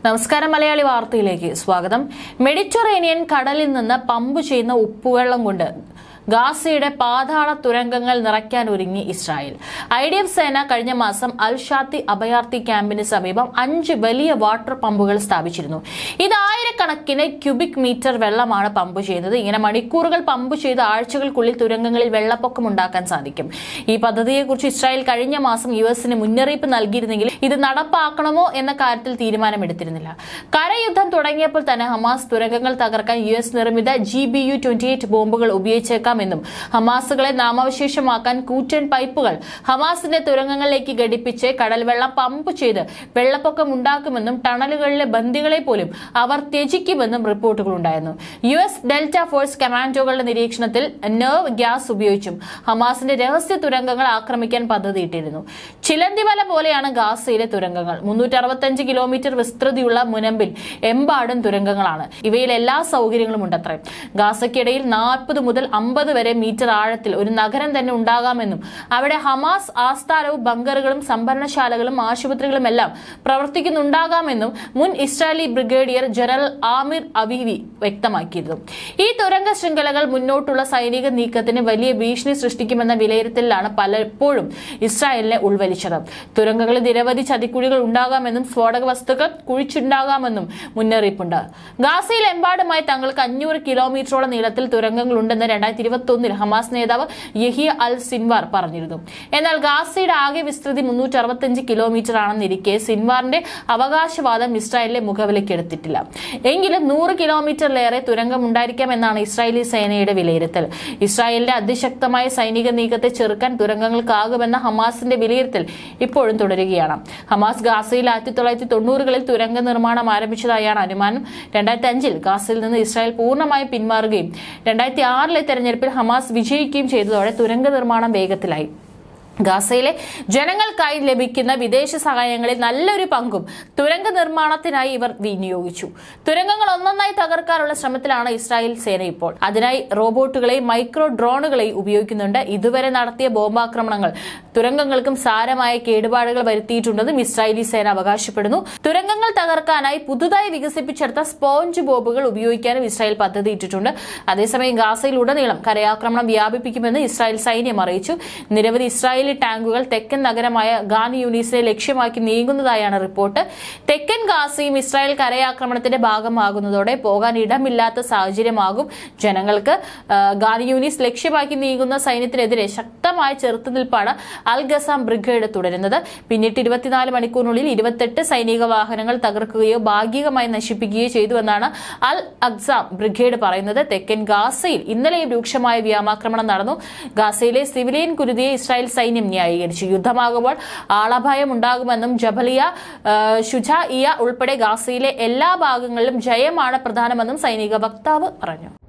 നമസ്കാരം മലയാളി വാർത്തയിലേക്ക് സ്വാഗതം മെഡിറ്ററേനിയൻ കടലിൽ നിന്ന് പമ്പ് ചെയ്യുന്ന ഉപ്പുവെള്ളം കൊണ്ട് ഗാസയുടെ പാതാള തുരങ്കങ്ങൾ നിറയ്ക്കാൻ ഒരുങ്ങി ഇസ്രായേൽ ഐ ഡി എഫ് സേന കഴിഞ്ഞ മാസം അൽ ഷാത്തി അഭയാർത്ഥി ക്യാമ്പിന് സമീപം അഞ്ച് വലിയ വാട്ടർ പമ്പുകൾ സ്ഥാപിച്ചിരുന്നു ഇത് ആയിരക്കണക്കിന് ക്യൂബിക് മീറ്റർ വെള്ളമാണ് പമ്പ് ചെയ്യുന്നത് ഇങ്ങനെ മണിക്കൂറുകൾ പമ്പ് ചെയ്ത് ആഴ്ചകൾക്കുള്ളിൽ തുരങ്കങ്ങളിൽ വെള്ളപ്പൊക്കം ഉണ്ടാക്കാൻ സാധിക്കും ഈ പദ്ധതിയെക്കുറിച്ച് ഇസ്രായേൽ കഴിഞ്ഞ മാസം യു എസിന് മുന്നറിയിപ്പ് നൽകിയിരുന്നെങ്കിൽ ഇത് നടപ്പാക്കണമോ എന്ന കാര്യത്തിൽ തീരുമാനമെടുത്തിരുന്നില്ല കരയുദ്ധം തുടങ്ങിയപ്പോൾ തന്നെ ഹമാസ് തുരങ്കങ്ങൾ തകർക്കാൻ യു എസ് നിർമ്മിത G B U twenty eight ബോംബുകൾ ഉപയോഗിച്ചേക്കാമെന്നും ഹമാസുകളെ നാമാവശേഷമാക്കാൻ കൂറ്റൻ പൈപ്പുകൾ ഹമാസിന്റെ തുരങ്കങ്ങളിലേക്ക് ഘടിപ്പിച്ച് കടൽവെള്ളം പമ്പ് ചെയ്ത് വെള്ളപ്പൊക്കം ഉണ്ടാക്കുമെന്നും ടണലുകളിലെ ബന്ദികളെ പോലും അവർ ത്യജിക്കുമെന്നും റിപ്പോർട്ടുകൾ ഉണ്ടായിരുന്നു യു എസ് ഡെൽറ്റ ഫോഴ്സ് കമാൻഡോകളുടെ നിരീക്ഷണത്തിൽ നെർവ് ഗ്യാസ് ഉപയോഗിച്ചും ഹമാസിന്റെ രഹസ്യ തുരങ്കങ്ങൾ ആക്രമിക്കാൻ പദ്ധതിയിട്ടിരുന്നു ചിലന്തിമല പോലെയാണ് ഗാസയിലെ തുരങ്കങ്ങൾ മുന്നൂറ്റി അറുപത്തഞ്ച് കിലോമീറ്റർ വിസ്തൃതിയുള്ള മുനമ്പിൽ എമ്പാടും തുരങ്കങ്ങളാണ് ഇവയിൽ എല്ലാ സൗകര്യങ്ങളും ഉണ്ടത്രേ ഗാസയ്ക്കിടയിൽ നാൽപ്പത് മുതൽ അമ്പത് വരെ മീറ്റർ ആഴത്തിൽ ഒരു നഗരം തന്നെ ഉണ്ടാകാമെന്നും അവിടെ ഹമാസ് ആസ്ഥാനവും ബങ്കറുകളും സംഭരണശാലകളും ആശുപത്രികളും എല്ലാം പ്രവർത്തിക്കുന്നുണ്ടാകാമെന്നും മുൻ Israeli brigadier general Amir Avivi വ്യക്തമാക്കിയിരുന്നു ഈ തുരങ്ക ശൃംഖലകൾ മുന്നോട്ടുള്ള സൈനിക നീക്കത്തിന് വലിയ ഭീഷണി സൃഷ്ടിക്കുമെന്ന വിലയിരുത്തലിലാണ് പലപ്പോഴും ഇസ്രായേലിനെ ഉൾവലിച്ചത് തുരങ്കങ്ങളിൽ നിരവധി ചതിക്കുഴികൾ ഉണ്ടാകാമെന്നും സ്ഫോടക വസ്തുക്കൾ കുഴിച്ചുണ്ടാകാമെന്നും മുന്നറിയിപ്പുണ്ട് ഗാസയിൽ എമ്പാടുമായി തങ്ങൾക്ക് അഞ്ഞൂറ് കിലോമീറ്ററോളം നീളത്തിൽ തുരങ്കങ്ങൾ ഉണ്ടെന്ന് രണ്ടായിരത്തി ഇരുപത്തി ഒന്നിൽ ഹമാസ് നേതാവ് യഹിയ അൽ സിൻവാർ പറഞ്ഞിരുന്നു എന്നാൽ ഗാസയുടെ ആകെ വിസ്തൃതി മുന്നൂറ്റി അറുപത്തിയഞ്ച് കിലോമീറ്റർ ആണെന്നിരിക്കെ സിൻവാറിന്റെ അവകാശവാദം ഇസ്രായേലിലെ മുഖവിലക്കെടുത്തിട്ടില്ല എങ്കിലും നൂറ് കിലോമീറ്ററിലേറെ തുരങ്കം ഉണ്ടായിരിക്കാമെന്നാണ് ഇസ്രായേലി സേനയുടെ വിലയിരുത്തൽ ഇസ്രായേലിന്റെ അതിശക്തമായ സൈനിക നീക്കത്തെ ചെറുക്കാൻ തുരങ്കങ്ങൾക്കാകുമെന്ന ഹമാസിന്റെ വിലയിരുത്തൽ ഇപ്പോഴും തുടരുകയാണ് ഹമാസ് ഗാസയിൽ ആയിരത്തി തൊള്ളായിരത്തി തൊണ്ണൂറുകളിൽ തുരങ്ക നിർമ്മാണം ആരംഭിച്ചതായാണ് അനുമാനം രണ്ടായിരത്തി അഞ്ചിൽ ഗാസയിൽ നിന്ന് ഇസ്രായേൽ പൂർണ്ണമായും പിന്മാറുകയും രണ്ടായിരത്തി ആറിലെ തെരഞ്ഞെടുപ്പിൽ ഹമാസ് വിജയിക്കുകയും ചെയ്തതോടെ തുരങ്ക നിർമ്മാണം വേഗത്തിലായി ഗാസയിലെ ജനങ്ങൾക്കായി ലഭിക്കുന്ന വിദേശ സഹായങ്ങളിൽ നല്ലൊരു പങ്കും തുരങ്ക നിർമ്മാണത്തിനായി ഇവർ വിനിയോഗിച്ചു തുരങ്കങ്ങൾ ഒന്നൊന്നായി തകർക്കാനുള്ള ശ്രമത്തിലാണ് ഇസ്രായേൽ സേന ഇപ്പോൾ അതിനായി റോബോട്ടുകളെയും മൈക്രോ ഡ്രോണുകളെയും ഉപയോഗിക്കുന്നുണ്ട് ഇതുവരെ നടത്തിയ ബോംബാക്രമണങ്ങൾ തുരങ്കങ്ങൾക്കും സാരമായ കേടുപാടുകൾ വരുത്തിയിട്ടുണ്ടെന്നും ഇസ്രായേലി സേന അവകാശപ്പെടുന്നു തുരങ്കങ്ങൾ തകർക്കാനായി പുതുതായി വികസിപ്പിച്ചെടുത്ത സ്പോഞ്ച് ബോംബുകൾ ഉപയോഗിക്കാനും ഇസ്രായേൽ പദ്ധതിയിട്ടിട്ടുണ്ട് അതേസമയം ഗാസയിൽ ഉടനീളം കരയാക്രമണം വ്യാപിപ്പിക്കുമെന്ന് ഇസ്രായേൽ സൈന്യം അറിയിച്ചു നിരവധി ഇസ്രായേലി ടാങ്കുകൾ തെക്കൻ നഗരമായ ഗാൻ യൂണീസിനെ ലക്ഷ്യമാക്കി നീങ്ങുന്നതായാണ് റിപ്പോർട്ട് തെക്കൻ ഗാസയും ഇസ്രായേൽ കരയാക്രമണത്തിന്റെ ഭാഗമാകുന്നതോടെ പോകാൻ ഇടമില്ലാത്ത സാഹചര്യമാകും ജനങ്ങൾക്ക് ആ, ഗാൻ യൂണീസ് ലക്ഷ്യമാക്കി നീങ്ങുന്ന സൈന്യത്തിനെതിരെ ശക്തമായ ചെറുത്തുനിൽപ്പാണ് അൽ ഗസാം ബ്രിഗേഡ് തുടരുന്നത് പിന്നിട്ട് ഇരുപത്തിനാല് മണിക്കൂറിനുള്ളിൽ ഇരുപത്തെട്ട് സൈനിക വാഹനങ്ങൾ തകർക്കുകയോ ഭാഗികമായി നശിപ്പിക്കുകയോ ചെയ്തുവെന്നാണ് അൽ അക്സാം ബ്രിഗേഡ് പറയുന്നത് തെക്കൻ ഗാസയിൽ ഇന്നലെയും രൂക്ഷമായ വ്യോമാക്രമണം നടന്നു ഗാസയിലെ സിവിലിയൻ കുരുതിയെ ഇസ്രായേൽ സൈന്യം ന്യായീകരിച്ചു യുദ്ധമാകുമ്പോൾ ആളഭയം ഉണ്ടാകുമെന്നും ജബലിയ ആ, ഷുജാഇയ ഉൾപ്പെടെ ഗാസയിലെ എല്ലാ ഭാഗങ്ങളിലും ജയമാണ് പ്രധാനമെന്നും സൈനിക വക്താവ് പറഞ്ഞു